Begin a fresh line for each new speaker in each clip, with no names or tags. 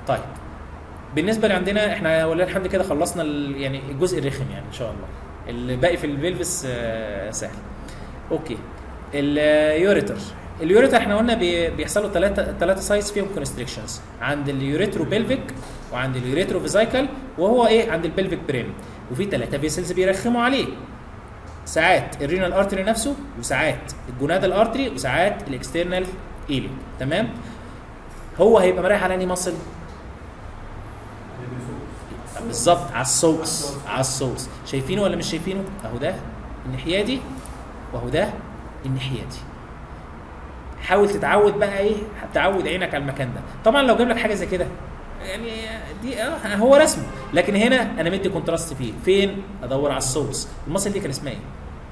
طيب بالنسبه لعندنا احنا ولله الحمد كده خلصنا ال- يعني الجزء الرخم يعني ان شاء الله الباقي في البلفس آه، سهل اوكي اليوريتر اليوريتر احنا قلنا بي- بيحصل له ثلاثه ثلاثه سايز فيهم كونستريكشنز عند اليوريترو بيلفيك وعند اليوريترو فيزايكل وهو ايه عند البلفيك بريم وفي ثلاثه فيسلز بيرخموا عليه ساعات الرينال ارتري نفسه وساعات الجونادال ارتري وساعات الاكسترنال ايلي تمام هو هيبقى مريح على انهي مصل بالظبط على الصوص على الصوص شايفينه ولا مش شايفينه اهو ده الناحيه دي واهو ده الناحيه دي حاول تتعود بقى ايه تعود عينك على المكان ده طبعا لو جاب لك حاجه زي كده يعني دي اه هو رسمه لكن هنا انا مدي كونتراست فيه فين ادور على الصوص المصل دي كان اسمها ايه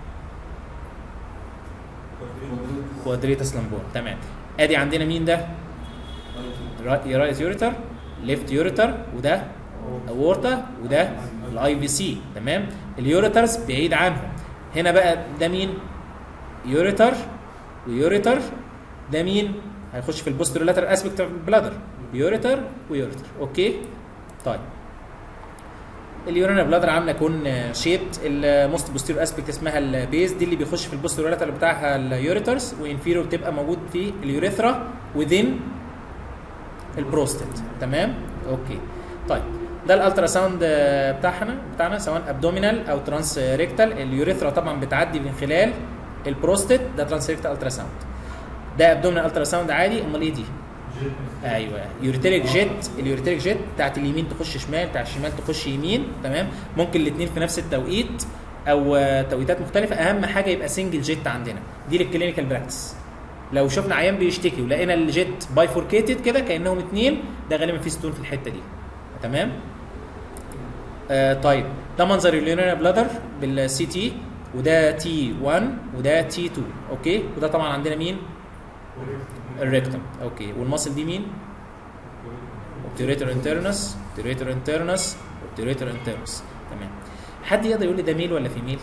كوادريتاس لامبور تمام ادي عندنا مين ده رايت يوريتر ليفت يوريتر وده اورتا وده الاي في سي تمام اليوريترز بعيد عنهم هنا بقى ده مين يوريتر ويوريتر ده مين هيخش في البوسترولاتر اسبكت اوف البلادر يوريتر ويوريتر اوكي طيب اليورينا بلادر عامله كون شيبت الموست بوستيريور اسبكت اسمها البيز دي اللي بيخش في البوسترولاتر بتاعها اليوريترز وانفيريور بتبقى موجود في اليوريثرا وذين البروستات تمام اوكي طيب ده الالترا ساوند آه، بتاعنا بتاعنا سواء ابدومينال او ترانس ريكتال اليوريثرا طبعا بتعدي من خلال البروستات ده ترانس ريكتال الترا ساوند ده ابدومينال الترا ساوند عادي امال ايه دي ايوه يوريتريك جيت اليوريتريك جيت بتاعت اليمين تخش شمال بتاعت الشمال تخش يمين تمام ممكن الاثنين في نفس التوقيت او آه، توقيتات مختلفه اهم حاجه يبقى سنجل جيت عندنا دي للكلينيكال براكتس لو شفنا عيان بيشتكي ولقينا الجيت بايفوركيتد كده كانهم اثنين ده غالبا في ستون في الحته دي تمام آه طيب ده منظر اليورينا بلادر بالسي تي وده تي 1 وده تي 2 اوكي وده طبعا عندنا مين الريكتم اوكي والمصل دي مين اوبتيريتور انترنس اوبتيريتور انترنس اوبتيريتور انترنس تمام حد يقدر يقول لي ده ميل ولا فيميل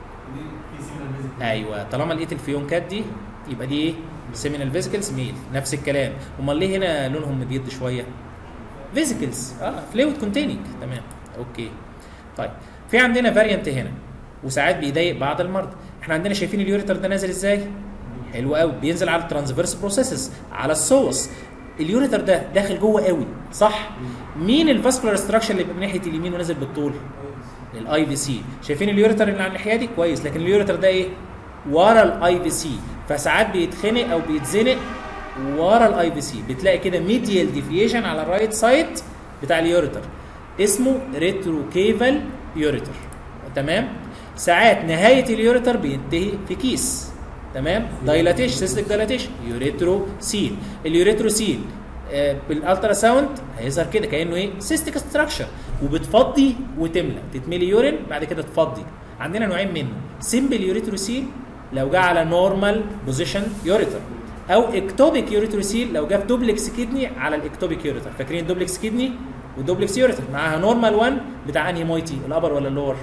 ايوه طالما لقيت الفيونكات دي يبقى دي ايه سيمينال فيزيكلز ميل نفس الكلام امال ليه هنا لونهم مبيض شويه فيزيكلز اه فلويد كونتيننج تمام اوكي طيب في عندنا فاريانت هنا وساعات بيضايق بعض المرضى احنا عندنا شايفين اليوريتر ده نازل ازاي حلو قوي بينزل على الترانسفيرس بروسيسز على الصوص اليوريتر ده داخل جوه قوي صح مين الفاسكولار ستراكشر اللي بيبقى من ناحيه اليمين ونازل بالطول الاي في سي شايفين اليوريتر اللي على الناحيه دي كويس لكن اليوريتر ده ايه ورا الاي في سي فساعات بيتخنق او بيتزنق ورا الاي في سي بتلاقي كده ميديال ديفيشن على الرايت سايد بتاع اليوريتر اسمه ريتروكيفال يوريتر تمام ساعات نهايه اليوريتر بينتهي في كيس تمام دايلاتيشن سيستك دايلاتيشن يوريترو سيل اليوريترو سيل آه، بالالترا ساوند هيظهر كده كانه ايه سيستيك ستراكشر وبتفضي وتملى تتملي يورين بعد كده تفضي عندنا نوعين منه سمبل يوريتروسيل لو جه على نورمال بوزيشن يوريتر او اكتوبيك يوريتروسيل لو جه في دوبلكس كيدني على الاكتوبيك يوريتر فاكرين الدوبلكس كيدني والدوبلكس يوريتر معاها نورمال 1 بتاع انهي مويتي الابر ولا اللور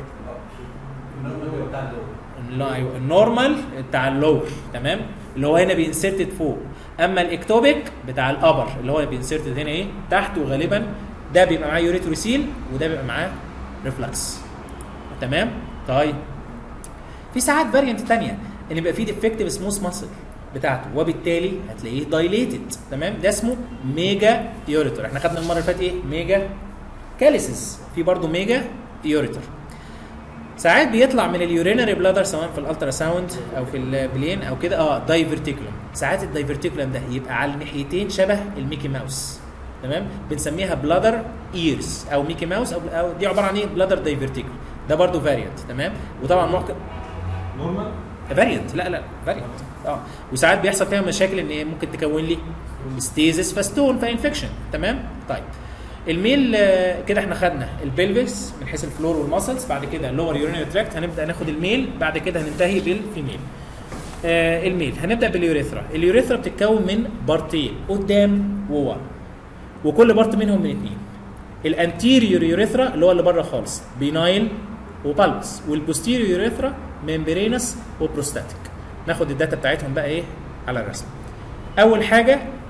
لا ايوه النورمال بتاع اللور تمام اللي هو هنا بينسرتد فوق اما الاكتوبيك بتاع الابر اللي هو بينسرتد هنا ايه تحت وغالبا ده بيبقى معاه يوريتروسيل وده بيبقى معاه ريفلكس تمام طيب في ساعات فاريانت ثانيه ان يبقى فيه ديفكتيف سموث ماسل بتاعته وبالتالي هتلاقيه دايليتد تمام ده اسمه ميجا يوريتر احنا خدنا المره اللي فاتت ايه ميجا كاليسيس في برضه ميجا يوريتر ساعات بيطلع من اليورينري بلادر سواء في الالترا ساوند او في البلين او كده اه دايفرتيكولم ساعات الدايفرتيكولم ده يبقى على الناحيتين شبه الميكي ماوس تمام بنسميها بلادر ايرز او ميكي ماوس او, أو دي عباره عن ايه بلادر دايفرتيكولم ده برضو فاريانت تمام وطبعا ممكن
نورمال
فاريانت لا لا فاريانت اه وساعات بيحصل فيها مشاكل ان هي ممكن تكون لي ستيزس فاستون فانفكشن تمام طيب الميل آه، كده احنا خدنا البلفكس من حيث الفلور والماسلز بعد كده اللور يورينري تراكت هنبدا ناخد الميل بعد كده هننتهي بالفيميل آه الميل هنبدا باليوريثرا اليوريثرا بتتكون من بارتين قدام وورا وكل بارت منهم من اثنين الانتيريور يوريثرا اللي هو اللي بره خالص بينايل وبالبس والبوستيريور يوريثرا ممبرينس وبروستاتيك ناخد الداتا بتاعتهم بقى ايه على الرسم اول حاجه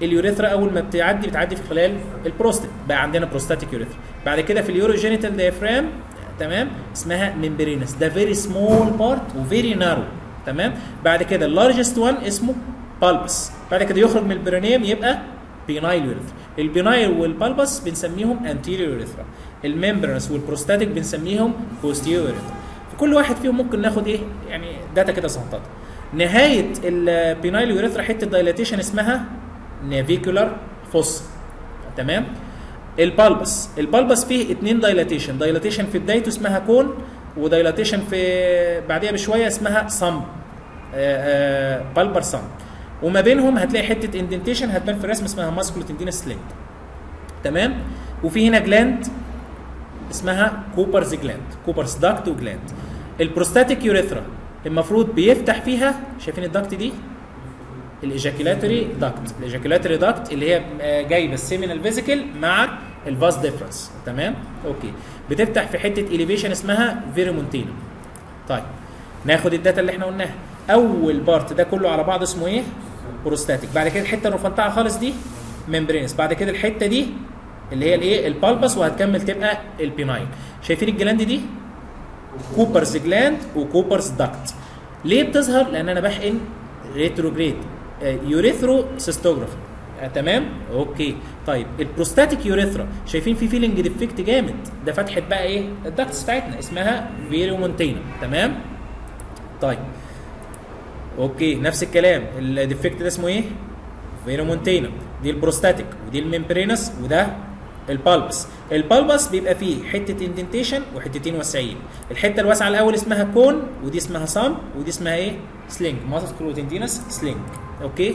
اليوريثرا اول ما بتعدي بتعدي في خلال البروستات بقى عندنا بروستاتيك يوريثرا بعد كده في اليوروجينيتال ديافرام تمام اسمها ممبرينس ده فيري سمول بارت وفيري نارو تمام بعد كده اللارجست وان اسمه بالبس بعد كده يخرج من البرينيم يبقى بينايل يوريثرا البينايل والبالبس بنسميهم انتيريور يوريثرا الممبرنس والبروستاتيك بنسميهم بوستيريور يوريثرا في كل واحد فيهم ممكن ناخد ايه يعني داتا كده سنططه نهايه البينايل يوريثرا حته دايلاتيشن اسمها نافيكولار فوس تمام البالبس البالبس فيه اتنين دايلاتيشن دايلاتيشن في بدايته اسمها كون ودايلاتيشن في بعديها بشويه اسمها صم بالبر صم وما بينهم هتلاقي حته اندنتيشن هتبان في الرسم اسمها ماسكولو تندينس سلينج تمام وفي هنا جلاند اسمها كوبرز جلاند كوبرز داكت وجلاند البروستاتيك يوريثرا المفروض بيفتح فيها شايفين الداكت دي الايجاكيلاتوري داكت الايجاكيلاتوري داكت اللي هي آه، جايبه السيمينال فيزيكل مع الفاس ديفرنس تمام اوكي بتفتح في حته اليفيشن اسمها فيرمونتينا طيب ناخد الداتا اللي احنا قلناها اول بارت ده كله على بعض اسمه ايه بروستاتيك بعد كده الحته الرفنطعه خالص دي ممبرينس بعد كده الحته دي اللي هي الايه البالبس وهتكمل تبقى البيناين شايفين الجلاند دي كوبرز جلاند وكوبرز داكت ليه بتظهر لان انا بحقن ريتروجريد يوريثرو سيستوجرافي آه تمام اوكي طيب البروستاتيك يوريثرا شايفين في فيلنج ديفكت جامد ده فتحه بقى ايه الداكتس بتاعتنا اسمها فيريومونتينا تمام طيب اوكي نفس الكلام الديفكت ده اسمه ايه فيريومونتينا دي البروستاتيك ودي الممبرينس وده البالبس البالبس بيبقى فيه حته اندنتيشن وحتتين واسعين الحته الواسعه الاول اسمها كون ودي اسمها صام ودي اسمها ايه سلينج ماسكولو تندينس سلينج اوكي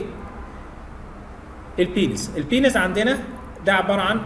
البينس البينس عندنا ده عباره عن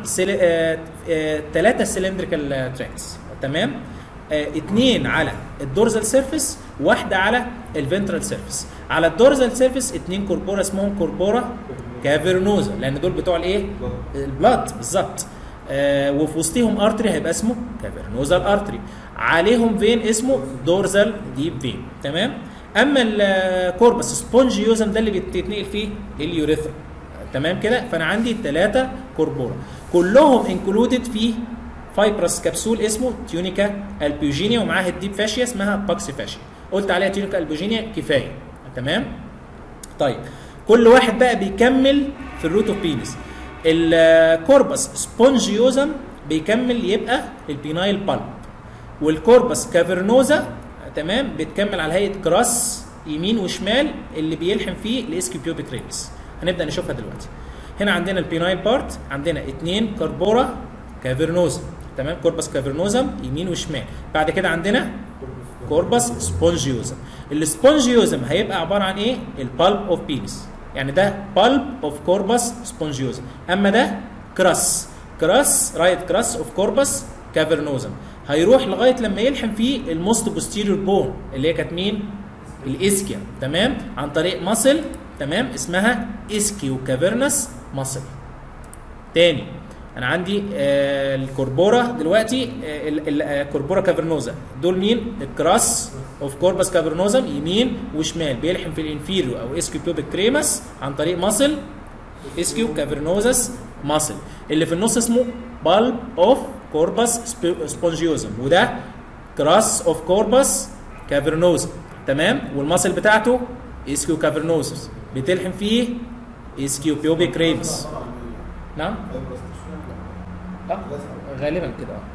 ثلاثه سلندريكال تراكس تمام آه، اتنين على الدورزال سيرفيس واحده على الفنترال سيرفيس على الدورزال سيرفيس اتنين كوربورا اسمهم كوربورا كافرنوزا لان دول بتوع الايه البلاد بالظبط آه وفي وسطهم ارتري هيبقى اسمه كافرنوزال ارتري عليهم فين اسمه دورزال ديب فين تمام اما الكوربس سبونجيوزم ده اللي بتتنقل فيه اليوريثرا تمام كده فانا عندي ثلاثه كوربورا كلهم انكلودد في فايبرس كبسول اسمه تيونيكا البيوجينيا ومعاها الديب فاشيا اسمها باكسي فاشيا قلت عليها تيونيكا البيوجينيا كفايه تمام طيب كل واحد بقى بيكمل في الروت اوف بينس الكوربس سبونجيوزم بيكمل يبقى البينايل بالب والكوربس كافرنوزا تمام بتكمل على هيئه كراس يمين وشمال اللي بيلحم فيه الاسكيبيوبيك ريبس هنبدا نشوفها دلوقتي هنا عندنا البينايل بارت عندنا اثنين كربورا كافرنوزا تمام كوربس كافرنوزم يمين وشمال بعد كده عندنا كوربس سبونجيوزم السبونجيوزم هيبقى عباره عن ايه البالب اوف بينس يعني ده بالب اوف كوربس سبونجيوزم اما ده كراس كراس رايت كراس اوف كوربس كافرنوزم هيروح لغايه لما يلحم فيه الموست بوستيريور بون اللي هي كانت مين الاسكيا تمام عن طريق ماسل تمام اسمها اسكيو كافرنس ماسل تاني انا عندي آه الكوربورا دلوقتي آه الكوربورا كافرنوزا دول مين الكراس اوف كوربس كافرنوزم يمين وشمال بيلحم في الانفيريو او اسكيو بيوبيك كريمس عن طريق ماسل اسكيو كافرنوزس ماسل اللي في النص اسمه بالب اوف كوربس سبونجيوزم وده كراس اوف كوربس كافرنوزم تمام والماسل بتاعته اسكيو كافرنوزس بتلحم فيه اسكيو بيوبيك ريمس نعم اه غالبا كده اه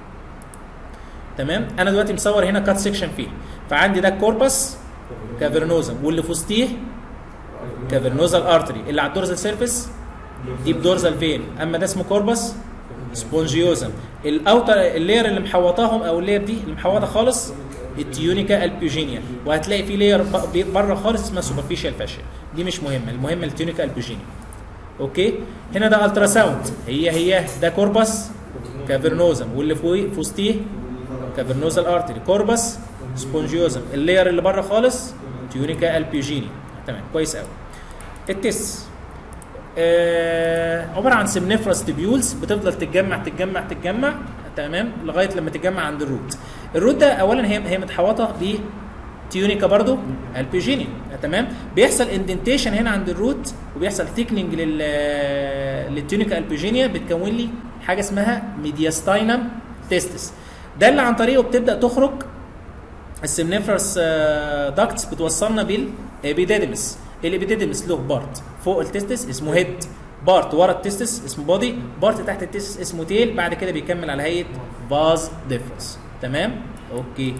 تمام انا دلوقتي مصور هنا كات سيكشن فيه فعندي ده الكوربس كافرنوزم واللي في وسطيه كافرنوزال ارتري اللي على الدورزال سيرفيس ديب دورزال فين اما ده اسمه كوربس سبونجيوزم الاوتر اللير اللي محوطاهم او اللير دي اللي محوطه خالص التيونيكا البيوجينيا وهتلاقي في لير بره خالص اسمها سوبرفيشال فاشيا دي مش مهمه المهم التيونيكا البيوجينيا اوكي هنا ده الترا ساوند هي هي ده كوربس كافرنوزم واللي فوق في وسطيه كافرنوزال ارتري كوربس سبونجيوزم اللير اللي بره خالص تيونيكا البيوجينيا تمام كويس قوي التس آه عباره عن سمنفرس تبيولز بتفضل تتجمع تتجمع تتجمع تمام لغايه لما تتجمع عند الروت الروت ده اولا هي هي متحوطه ب تيونيكا برضو البيجينيا تمام بيحصل اندنتيشن هنا عند الروت وبيحصل ثيكننج لل للتيونيكا البيجينيا بتكون لي حاجه اسمها ميدياستاينم تيستس ده اللي عن طريقه بتبدا تخرج السمنيفرس داكتس بتوصلنا بالابيديدمس الابيديدمس له بارت فوق التستس اسمه هيد بارت ورا التستس اسمه بودي بارت تحت التستس اسمه تيل بعد كده بيكمل على هيئه فاز ديفرنس تمام اوكي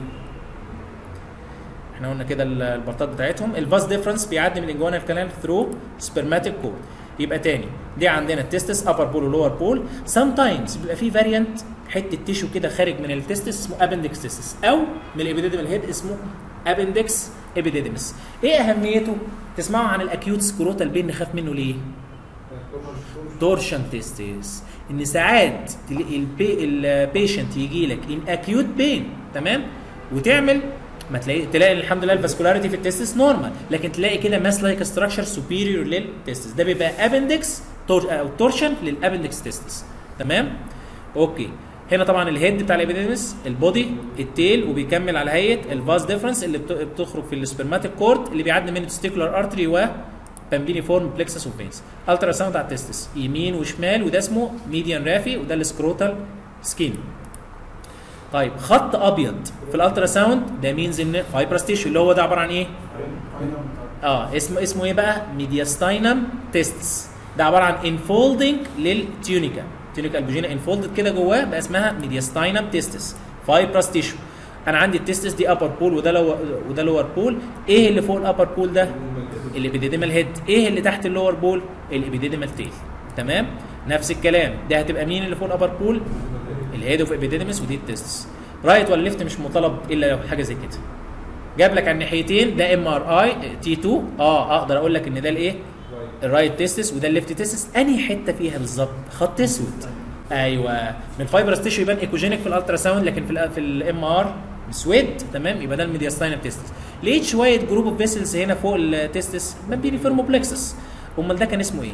احنا قلنا كده ال- البارتات بتاعتهم الفاز ديفرنس بيعدي من الانجوانال كانال ثرو سبرماتيك كود يبقى تاني دي عندنا التستس ابر بول ولور بول سام تايمز بيبقى في فاريانت حته تيشو كده خارج من التستس اسمه ابندكس تستس او من الابيديديمال هيد اسمه ابندكس ابيديديمس ايه اهميته تسمعوا عن الاكيوت سكروتال بين نخاف منه ليه تورشن تيستس ان ساعات تلاقي البي البيشنت يجي لك ان اكيوت بين تمام وتعمل ما تلاقي تلاقي الحمد لله الفاسكولاريتي في التستس نورمال لكن تلاقي كده ماس لايك ستراكشر سوبيريور للتستس ده بيبقى ابندكس تور او تورشن للابندكس تستس تمام اوكي هنا طبعا الهيد بتاع الابيديمس البودي التيل وبيكمل على هيئه الفاز ديفرنس اللي بت- بتخرج في السبرماتيك كورد اللي بيعدي منه تستيكولار ارتري و بامبيني فورم بلكسس اوف فينز الترا ساوند على التستس يمين وشمال وده اسمه ميديان رافي وده السكروتال سكين طيب خط ابيض في الالترا ساوند ده مينز ان فايبرس تيشو اللي هو ده عباره عن ايه؟ اه اسمه اسمه ايه بقى؟ ميدياستاينم تيستس ده عباره عن انفولدنج للتيونيكا تيونيكا البوجينا انفولدد كده جواه بقى اسمها ميدياستاينم تيستس فايبرس تيشو انا عندي التستس دي ابر بول وده لو وده لور بول ايه اللي فوق الابر بول ده؟ الابيديديمال هيد ايه اللي تحت اللور بول؟ الابيديديمال تيل تمام؟ نفس الكلام ده هتبقى مين اللي فوق الابر بول؟ الهيد اوف ابيديديمس ودي التستس رايت ولا ليفت مش مطالب الا لو حاجه زي كده جاب لك على الناحيتين ده ام ار اي تي 2 اه اقدر اقول لك ان ده الايه الرايت تيستس وده الليفت تيستس انهي حته فيها بالظبط خط اسود ايوه من فايبرس تيشو يبان ايكوجينيك في الالترا ساوند لكن في ال في الام ار اسود تمام يبقى ده الميدياستاينم تيستس لقيت شويه جروب اوف فيسلز هنا فوق التيستس مبيني فيرموبلكسس امال ده كان اسمه ايه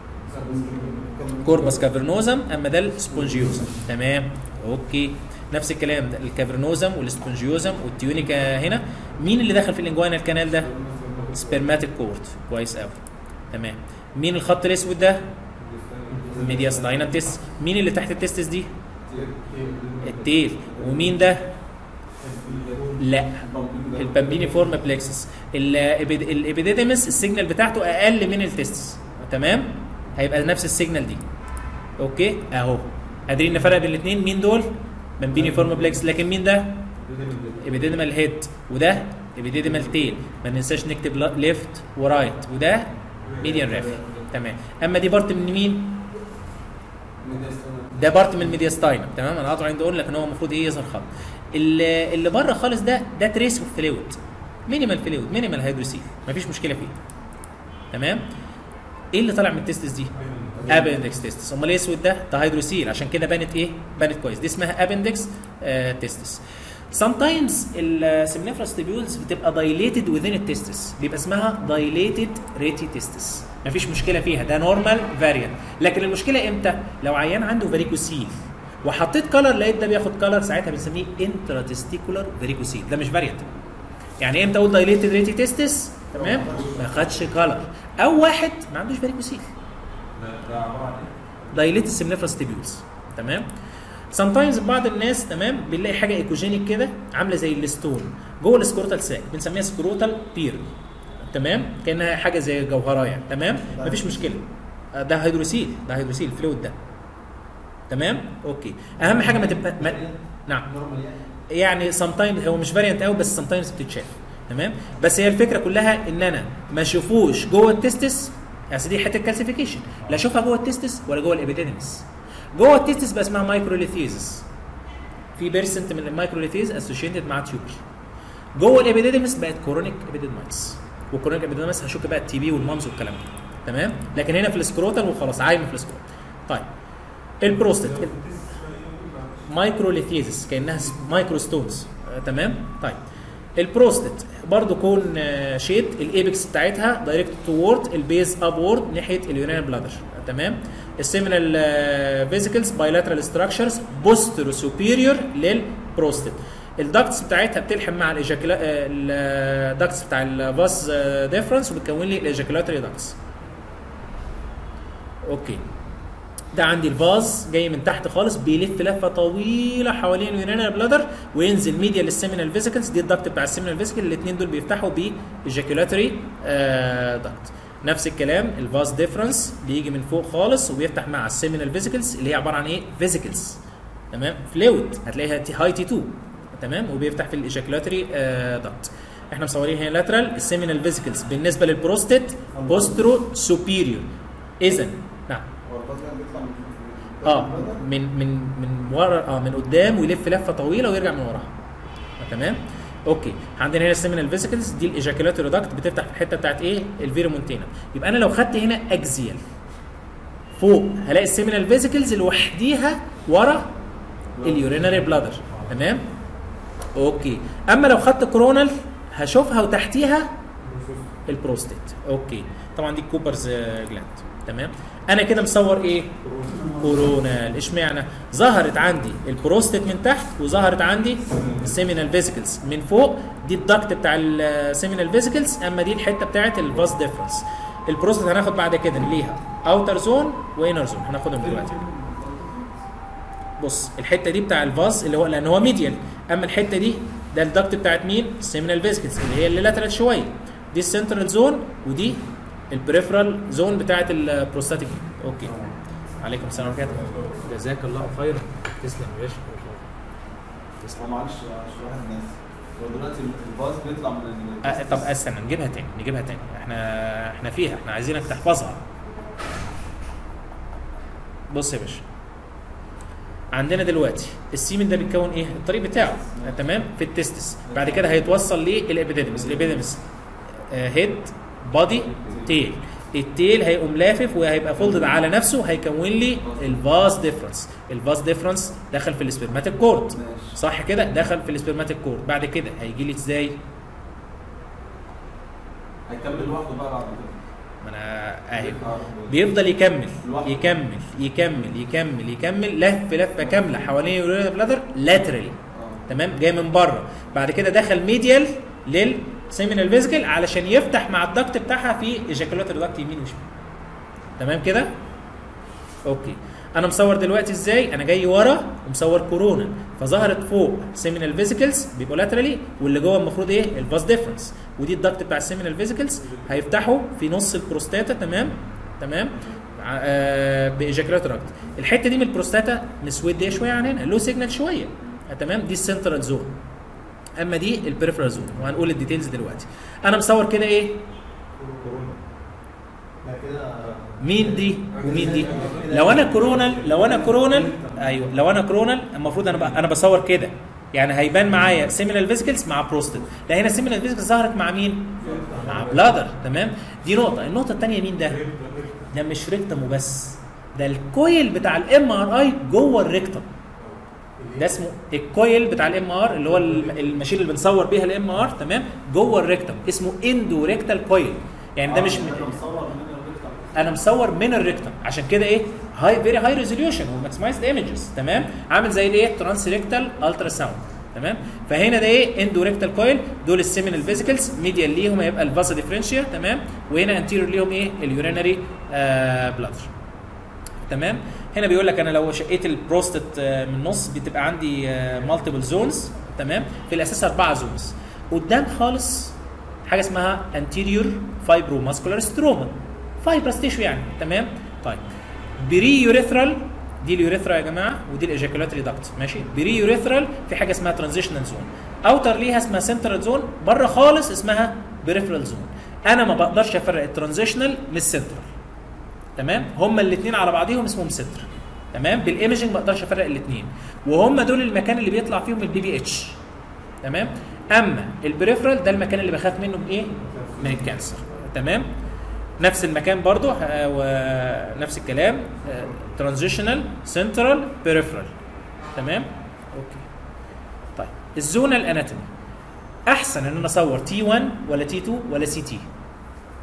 كوربس كافرنوزم اما ده السبونجيوزم تمام اوكي نفس الكلام ده الكافرنوزم والسبونجيوزم والتيونيكا هنا مين اللي دخل في الانجوانال كانال ده سبرماتيك كورت كويس قوي تمام مين الخط الاسود ده ميدياستاينم تيست مين اللي تحت التستس دي التيل ومين ده لا البامبيني فورم بلكسس الابيديديمس السيجنال بتاعته اقل من التستس تمام هيبقى نفس السيجنال دي اوكي اهو قادرين نفرق بين الاثنين مين دول بامبيني فورم بلكس لكن مين ده ابيديديمال هيد وده ابيديديمال تيل ما ننساش نكتب ليفت ورايت وده ميديان رافي تمام اما دي بارت من مين ده بارت من الميدياستاينم تمام انا قاطع عندي اقول لك ان هو المفروض ايه يظهر خط اللي, اللي بره خالص ده ده تريس اوف فلويد مينيمال فلويد مينيمال هيدروسيل مفيش مشكله فيه تمام ايه اللي طالع من التستس دي ابندكس تيستس امال ايه اسود ده ده هيدروسيل عشان كده بانت ايه بانت كويس دي اسمها ابندكس تيستس sometimes السمنيفرس تيبيولز بتبقى dilated within التستس بيبقى اسمها dilated ريتي مفيش مشكله فيها ده نورمال فاريانت لكن المشكله امتى لو عيان عنده فاريكوسيل وحطيت كلر لقيت ده بياخد كلر ساعتها بنسميه انتراتستيكولار فاريكوسيل ده مش فاريانت يعني امتى اقول دايليتد ريتي تيستس تمام ما خدش كلر او واحد ما عندوش فاريكوسيل
ده عباره عن ايه؟
دايليتد سمنيفرس تيبيولز تمام سمتايمز بعض الناس تمام بنلاقي حاجه ايكوجينيك كده عامله زي الستون جوه السكروتال ساك بنسميها سكروتال بير تمام كانها حاجه زي جوهره يعني تمام مفيش مشكله آه، ده هيدروسيل ده هيدروسيل الفلويد ده تمام اوكي اهم حاجه ما تبقى ما... نعم
نورمال يعني
يعني سم تايمز هو مش فاريانت قوي بس سم تايمز بتتشاف تمام بس هي الفكره كلها ان انا ما اشوفوش جوه التستس اصل دي حته كالسيفيكيشن لا اشوفها جوه التستس ولا جوه الابيديدمس جوه التستس بقى اسمها مايكروليثيزس في بيرسنت من المايكروليثيز اسوشيتد مع تيوبر جوه الابيديدمس بقت كورونيك ابيديدمايتس والكورونيك ابيديدمايتس هشك بقى التي بي والمامز والكلام ده تمام لكن هنا في السكروتال وخلاص عايم في السكروتال طيب البروستات مايكروليثيزس كانها مايكرو ستونز آه تمام طيب البروستات برضو كون آه شيد الايبكس بتاعتها دايركت توورد البيز ابورد ناحيه اليورينال بلادر آه تمام السيمينال فيزيكلز بايلاترال ستراكشرز بوسترو سوبيريور للبروستات الدكتس بتاعتها بتلحم مع الايجاكولا الدكتس بتاع الفاس ديفرنس وبتكون لي الايجاكولاتوري دكتس اوكي ده عندي الفاز جاي من تحت خالص بيلف لفه طويله حوالين اليورينال بلادر وينزل ميديا للسيمينال فيسيكلز دي الدكت بتاع السيمينال فيسيكل الاثنين دول بيفتحوا بايجاكولاتوري دكت نفس الكلام الفاز ديفرنس بيجي من فوق خالص وبيفتح مع السيمينال فيسيكلز اللي هي عباره عن ايه فيسيكلز تمام فلويد هتلاقيها تي هاي تي 2 تمام وبيفتح في الايجاكولاتوري دكت احنا مصورين هنا لاترال السيمينال فيسيكلز بالنسبه للبروستيت بوسترو سوبيريور اذا نعم
هو الباص ده بيطلع من
اه من من من ورا اه من قدام ويلف لفه طويله ويرجع من وراها آه، تمام اوكي عندنا هنا السيمينال فيسيكلز دي الايجاكولاتوري داكت بتفتح في الحته بتاعت ايه الفيرومونتينا يبقى انا لو خدت هنا اكزيال فوق هلاقي السيمينال فيسيكلز لوحديها ورا اليورينري بلادر تمام اوكي اما لو خدت كورونال هشوفها وتحتيها البروستيت اوكي طبعا دي كوبرز جلاند تمام انا كده مصور ايه كورونال اشمعنى ظهرت عندي البروستيت من تحت وظهرت عندي السيمينال فيسيكلز من فوق دي الدكت بتاع السيمينال فيسيكلز اما دي الحته بتاعت الفاس ديفرنس البروستيت هناخد بعد كده ليها اوتر زون وانر زون هناخدهم دلوقتي بص الحته دي بتاع الفاز اللي هو لان هو ميديال اما الحته دي ده الدكت بتاعت مين السيمينال فيسكلز اللي هي اللي لاترال شويه دي السنترال زون ودي البريفرال زون بتاعت البروستاتيك اوكي عليكم السلام ورحمه الله جزاك الله خيرا تسلم يا باشا
هو معلش معلش واحد الناس هو دلوقتي الباص بيطلع من ال-
أه طب استنى نجيبها تاني نجيبها تاني احنا احنا فيها احنا عايزينك تحفظها بص يا باشا عندنا دلوقتي السيمن ده بيتكون ايه الطريق بتاعه آه تمام في التستس بعد كده هيتوصل للابيديدمس الابيديدمس هيد بادي تيل التيل هيقوم لافف وهيبقى فولدد على نفسه هيكون لي الفاس ديفرنس الفاس ديفرنس دخل في السبرماتيك كورد
ماشي
صح كده دخل في السبرماتيك كورد بعد كده هيجي لي ازاي
هيكمل لوحده بقى بعد كده
ما انا اهي
آه.
بيفضل يكمل
لوحده.
يكمل يكمل يكمل يكمل لف لفه كامله حوالين اليورينال بلادر لاترالي
آه.
تمام جاي من بره بعد كده دخل ميديال للسيمينال فيزيكال علشان يفتح مع الدكت بتاعها في ايجاكولاتوري دكت يمين وشمال تمام كده اوكي انا مصور دلوقتي ازاي انا جاي ورا ومصور كورونا فظهرت فوق سيمينال فيزيكلز بيبقوا لاترالي واللي جوه المفروض ايه الفاس ديفرنس ودي الدكت بتاع السيمينال فيزيكلز هيفتحوا في نص البروستاتا تمام تمام ع- آه بايجاكولاتور دكت الحته دي من البروستاتا مسوديه شويه عن هنا لو سيجنال شويه آه تمام دي السنترال زون اما دي البريفرال زون وهنقول الديتيلز دلوقتي انا مصور كده ايه
لا كده
مين دي ومين دي لو انا كورونال لو انا كورونال ايوه لو انا كورونال المفروض انا ب- انا بصور كده يعني هيبان معايا سيمينال فيسكلز مع بروستات لا هنا سيمينال فيسكلز ظهرت مع مين مع بلادر تمام دي نقطه النقطه الثانيه مين ده ده مش ريكتم وبس ده الكويل بتاع الام ار اي جوه الريكتم ده اسمه الكويل بتاع الام ار اللي هو الم- الماشين اللي بنصور بيها الام ار تمام جوه الريكتم اسمه اندو ريكتال كويل يعني ده مش من
انت مصور من الريكتم
انا مصور من الريكتم عشان كده ايه هاي فيري هاي ريزوليوشن وماكسمايزد ايمجز تمام عامل زي الايه ترانس ريكتال الترا ساوند تمام فهنا ده ايه اندو ريكتال كويل دول السيمينال فيزيكلز ميديال ليهم هيبقى الفاسا ديفرنشيا تمام وهنا انتيريور ليهم ايه اليورينري آه بلادر تمام هنا بيقول لك انا لو شقيت البروستات آه، من النص بتبقى عندي مالتيبل زونز تمام في الاساس اربعه زونز قدام خالص حاجه اسمها anterior fibromuscular stroma فايبرس تيشو يعني تمام طيب بري يوريثرال دي اليوريثرا يا جماعه ودي الايجاكولاتري داكت ماشي بري يوريثرال في حاجه اسمها ترانزيشنال زون اوتر ليها اسمها سنترال زون بره خالص اسمها بريفرال زون انا ما بقدرش افرق الترانزيشنال من السنترال تمام هما الاثنين على بعضهم اسمهم سنتر تمام بالايمجنج ما اقدرش افرق الاثنين وهم دول المكان اللي بيطلع فيهم البي بي اتش تمام اما البريفرال ده المكان اللي بخاف منه من ايه من الكانسر تمام نفس المكان برضو آه، ونفس الكلام ترانزيشنال سنترال بريفرال تمام اوكي طيب الزونال اناتومي احسن ان انا اصور تي 1 ولا تي 2 ولا سي تي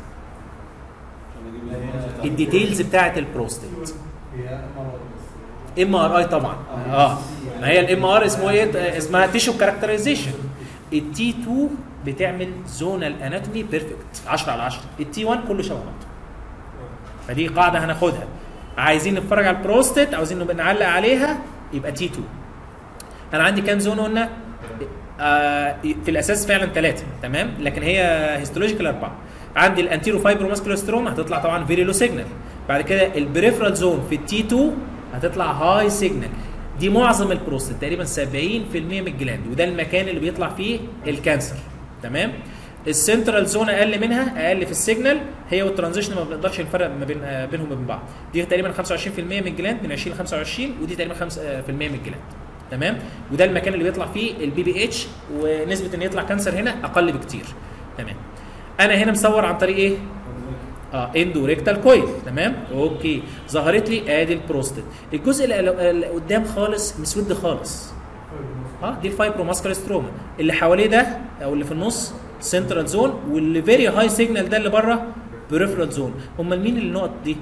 عشان اجيب
الديتيلز بتاعه البروستيت
هي مرة بس
ام ار اي طبعا اه ما هي الام ار اسمه ايه اسمها تيشو كاركترايزيشن التي 2 بتعمل زونال اناتومي بيرفكت 10 على 10 التي 1 كله شبه بعض فدي قاعده هناخدها عايزين نتفرج على البروستات عاوزين نبقى نعلق عليها يبقى تي 2 انا عندي كام زون قلنا آه في الاساس فعلا ثلاثه تمام لكن هي هيستولوجيكال اربعه عندي الانتيرو فايبرو ماسكولار ستروما هتطلع طبعا فيري لو سيجنال بعد كده البريفرال زون في التي 2 هتطلع هاي سيجنال دي معظم البروستات تقريبا 70% من الجلاند وده المكان اللي بيطلع فيه الكانسر تمام السنترال زون اقل منها اقل في السيجنال هي والترانزيشن ما بنقدرش نفرق ما بين آه بينهم وبين بعض دي تقريبا 25% من الجلاند من 20 ل 25 ودي تقريبا 5% من الجلاند تمام وده المكان اللي بيطلع فيه البي بي اتش ونسبه ان يطلع كانسر هنا اقل بكتير تمام انا هنا مصور عن طريق ايه اه اندو ريكتال كويل تمام اوكي ظهرت لي ادي البروستات الجزء اللي اللي قدام خالص مسود خالص اه دي الفايبرو ماسكولار ستروما اللي حواليه ده او اللي في النص سنترال زون واللي فيري هاي سيجنال ده اللي بره بريفرال زون امال مين اللي النقط دي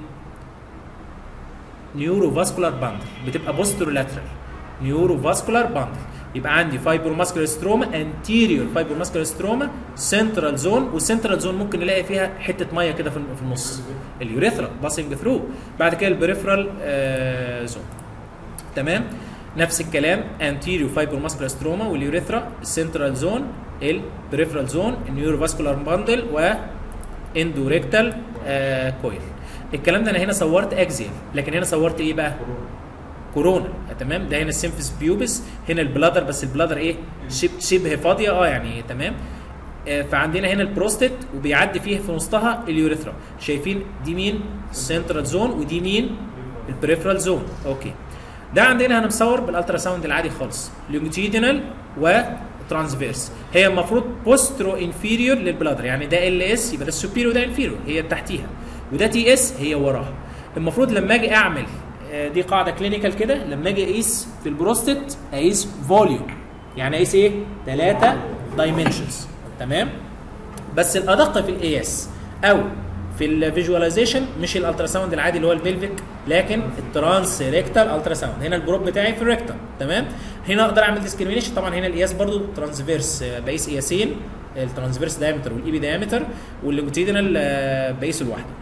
نيورو فاسكولار باندل بتبقى بوسترو لاترال نيورو فاسكولار باندل يبقى عندي فايبرو ماسكولار ستروما انتيريور فايبرو ماسكولار ستروما سنترال زون والسنترال زون ممكن نلاقي فيها حته ميه كده في في النص اليوريثرا باسنج ثرو بعد كده البريفرال آه زون تمام نفس الكلام انتيريو فايبرو ماسكولار ستروما واليوريثرا السنترال زون البريفرال زون النيورو فاسكولار باندل و اندوريكتال آه كويل الكلام ده انا هنا صورت اكزيال لكن هنا صورت ايه بقى كورونا تمام ده هنا السيمفيس بيوبس هنا البلادر بس البلادر ايه شبه شبه فاضيه اه يعني تمام آه فعندنا هنا البروستات وبيعدي فيه في وسطها اليوريثرا شايفين دي مين السنترال زون ودي مين البريفرال زون اوكي ده عندنا انا مصور بالالترا ساوند العادي خالص لونجيتيدنال وترانسفيرس هي المفروض بوسترو انفيريور للبلادر يعني ده ال اس يبقى ده السوبيريور وده انفيريور هي تحتيها وده تي اس هي وراها المفروض لما اجي اعمل دي قاعده كلينيكال كده لما اجي اقيس في البروستات اقيس فوليوم يعني اقيس ايه؟ ثلاثه دايمنشنز تمام؟ بس الادق في القياس او في الفيجواليزيشن مش الالترا ساوند العادي اللي هو البلفيك لكن الترانس ريكتال الترا ساوند هنا البروب بتاعي في الريكتال تمام هنا اقدر اعمل ديسكريميشن طبعا هنا القياس برضو ترانسفيرس بقيس قياسين الترانسفيرس دايمتر والاي بي دايمتر واللونجيتيدنال بقيسه لوحده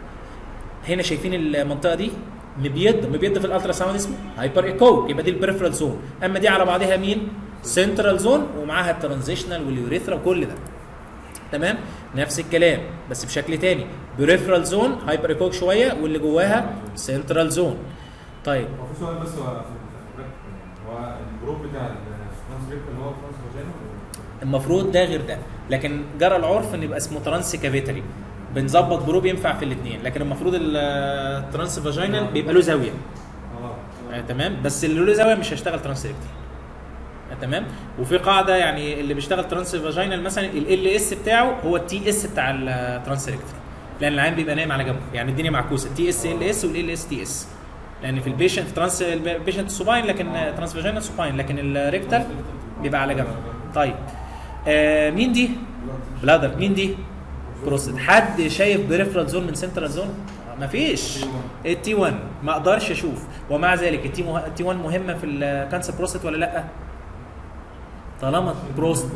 هنا شايفين المنطقه دي مبيض مبيض في الالترا ساوند اسمه هايبر ايكو يبقى دي البريفرال زون اما دي على بعضها مين سنترال زون ومعاها الترانزيشنال واليوريثرا وكل ده تمام نفس الكلام بس بشكل تاني بريفرال زون هايبر ايكوك شويه واللي جواها سنترال زون طيب
هو في سؤال بس هو في هو الجروب بتاع الترانسكريبت اللي هو ترانس فاجينا
المفروض ده غير ده لكن جرى العرف ان يبقى اسمه ترانس كافيتري بنظبط جروب ينفع في الاثنين لكن المفروض الترانس فاجينال بيبقى له زاويه
اه
آه تمام بس اللي له زاويه مش هيشتغل ترانس ريكتال آه تمام وفي قاعده يعني اللي بيشتغل ترانس فاجينال مثلا ال اس بتاعه هو التي اس بتاع الترانس ريكتال لان العين بيبقى نايم على جنبه يعني الدنيا معكوسه تي اس ال اس والال اس تي اس لان في البيشنت ترانس البيشنت سوباين لكن ترانس فاجينال سوباين لكن الريكتال بيبقى على جنب طيب آه مين دي بلادر مين دي بروستات حد شايف بريفرال زون من سنترال زون مفيش التي 1 ما اقدرش اشوف ومع ذلك التي مه... التي 1 مهمه في الكانسر بروستات ولا لا طالما بروست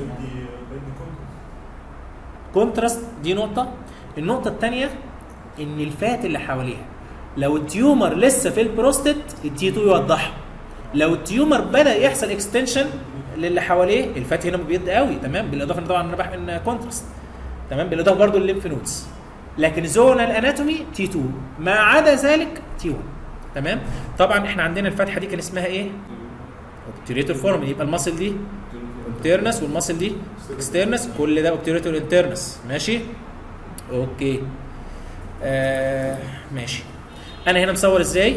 كونتراست دي نقطه النقطه الثانيه ان الفات اللي حواليها لو التيومر لسه في البروستات التي 2 يوضحها لو التيومر بدا يحصل اكستنشن للي حواليه الفات هنا بيض قوي تمام بالاضافه ان طبعا انا بحقن كونتراست تمام بالاضافه برضو الليمف نودز لكن زونال اناتومي تي 2 ما عدا ذلك تي 1 تمام طبعا احنا عندنا الفتحه دي كان اسمها ايه اوبتيريتور فورم يبقى الماسل دي انترنس والماسل دي اكسترنس كل ده اوبتيريتور انترنس ماشي اوكي آه ماشي انا هنا مصور ازاي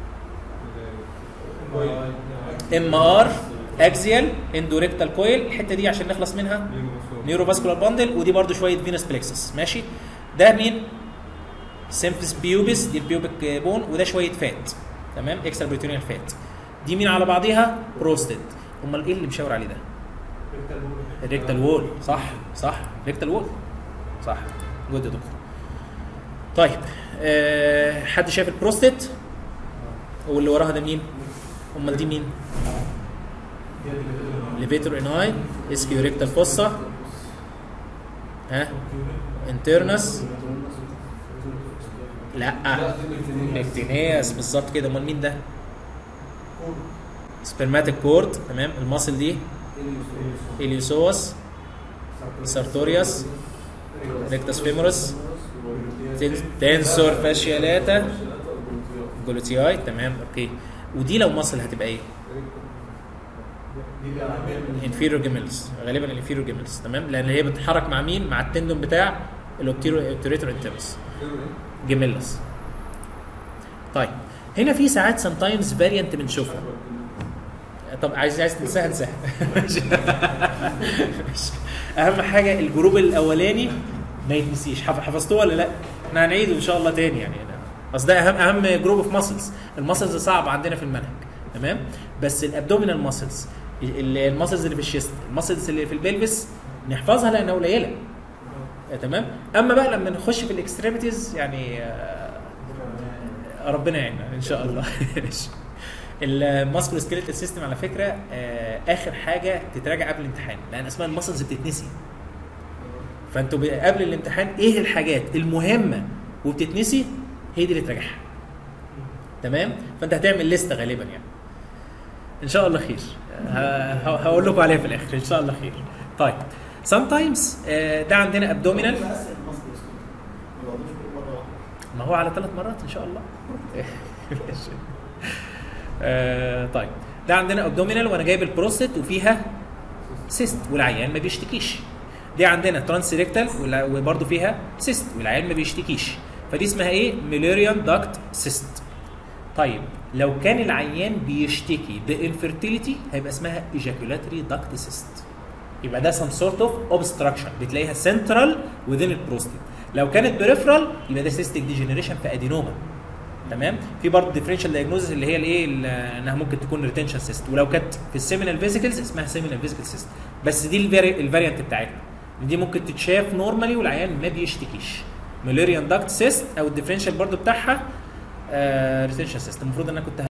ام ار اكزيال اندوريكتال كويل الحته دي عشان نخلص منها نيورو فاسكولار باندل ودي برده شويه فينس بلكسس ماشي ده مين سيمفيس بيوبس دي البيوبك بون وده شويه فات تمام اكسترا بريتونيال فات دي مين على بعضيها بروستات امال ايه اللي مشاور عليه ده الريكتال وول صح صح ريكتال وول صح جود يا دكتور طيب أه حد شايف البروستات واللي وراها ده مين امال دي مين؟ ليفيتور اناي اسكيو ريكتال فوسا ها انترنس لا اكتينياس بالظبط كده امال مين ده؟ سبرماتيك كورد تمام الماسل دي اليوسوس سارتوريوس ريكتاس فيمورس تنسور فاشيالاتا جلوتياي تمام اوكي ودي لو ماسل هتبقى ايه؟ انفيريور جيميلز غالبا الانفيريور جيميلز تمام لان هي بتتحرك مع مين؟ مع التندون بتاع الاوبتيريتور انترس جيميلز طيب هنا في ساعات سم تايمز فاريانت بنشوفها طب عايز عايز تنساها انساها اهم حاجه الجروب الاولاني ما يتنسيش حف- حفظتوه ولا لا؟ احنا هنعيده ان شاء الله تاني يعني أنا- اصل ده اهم اهم جروب اوف ماسلز الماسلز صعب عندنا في المنهج تمام بس الابدومينال ماسلز الماسلز اللي في الشيست الماسلز اللي في البلفس نحفظها لانها قليله آه، تمام اما بقى لما نخش في الاكستريميتيز يعني آه، ربنا يعيننا ان شاء الله الماسكولو سكيلتال سيستم على فكره آه، اخر حاجه تتراجع قبل الامتحان لان اسماء الماسلز بتتنسي فانتوا ب- قبل الامتحان ايه الحاجات المهمه وبتتنسي هي دي اللي تراجعها تمام فانت هتعمل لسته غالبا يعني ان شاء الله خير ه- ه- هقول لكم عليها في الاخر ان شاء الله خير طيب sometimes آه، ده عندنا ابدومينال ما هو على ثلاث مرات ان شاء الله ماشي. آه طيب ده عندنا ابدومينال وانا جايب البروستات وفيها سيست والعيان ما بيشتكيش دي عندنا ترانس ريكتال وبرده فيها سيست والعيان ما بيشتكيش فدي اسمها ايه ميليريان داكت سيست طيب لو كان العيان بيشتكي بانفيرتيليتي هيبقى اسمها ايجاكولاتري داكت سيست يبقى ده سم سورت اوف اوبستراكشن بتلاقيها سنترال وذين البروستيت لو كانت بريفرال يبقى ده سيستيك ديجنريشن في ادينوما تمام في برضه ديفرنشال دايجنوزس اللي هي الايه ال- انها ممكن تكون ريتنشن سيست ولو كانت في السيمينال فيزيكلز اسمها سيمينال فيزيكل سيست بس دي الفاري الفاريانت بتاعتنا دي ممكن تتشاف نورمالي والعيان ما بيشتكيش ماليريان داكت سيست او الديفرنشال برضه بتاعها ريتنشن سيست المفروض ان انا كنت